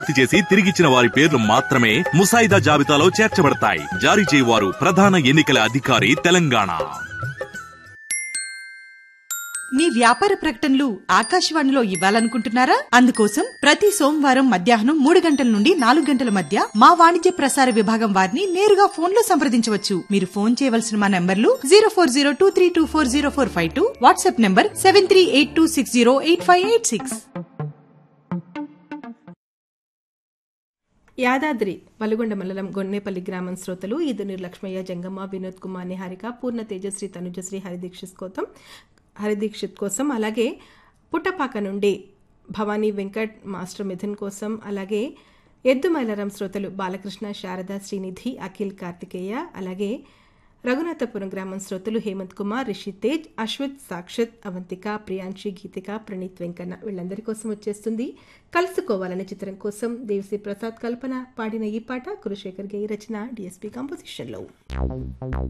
పూర్తి చేసి తిరిగిచ్చిన వారి పేర్లు మాత్రమే ముసాయిదా జాబితాలో చేర్చబడతాయి జారీ చేయవారు ప్రధాన ఎన్నికల అధికారి తెలంగాణ మీ వ్యాపార ప్రకటనలు ఆకాశవాణిలో ఇవ్వాలనుకుంటున్నారా అందుకోసం ప్రతి సోమవారం మధ్యాహ్నం మూడు గంటల నుండి నాలుగు గంటల మధ్య మా వాణిజ్య ప్రసార విభాగం వారిని నేరుగా ఫోన్ లో సంప్రదించవచ్చు మీరు ఫోన్ చేయవలసిన మా నంబర్లు zero four zero two three two four zero four five two WhatsApp number seven three eight two six zero eight five eight six Yadadri Valigonda mandal Gonnepalli గ్రామం శ్రోతలు ఈదుని లక్ష్మయ్య జంగమ్మ వినోద్ కుమార్ నిహారిక పూర్ణ తేజశ్రీ తనుజశ్రీ హరిదీక్షిత్ కోసం హరిదీక్షిత్ కోసం అలాగే పుట్టపాక నుండి భవానీ వెంకట్ మాస్టర్ మిథున్ కోసం అలాగే ఎద్దు మైలారం శ్రోతలు బాలకృష్ణ శారద శ్రీనిధి అఖిల్ కార్తికేయ అలాగే రఘునాథపురం గ్రామం శ్రోతలు హేమంత్ కుమార్ రిషి తేజ్ అశ్విత్ సాక్షత్ అవంతిక ప్రియాంశి గీతిక ప్రణీత్ వెంకన్న వీళ్ళందరి కోసం వచ్చేస్తుంది కలుసుకోవాలనే చిత్రం కోసం దేవిశ్రీ ప్రసాద్ కల్పన పాడిన ఈ పాట కురుశేఖర్ గై రచన డిఎస్పీ కంపోజిషన్లో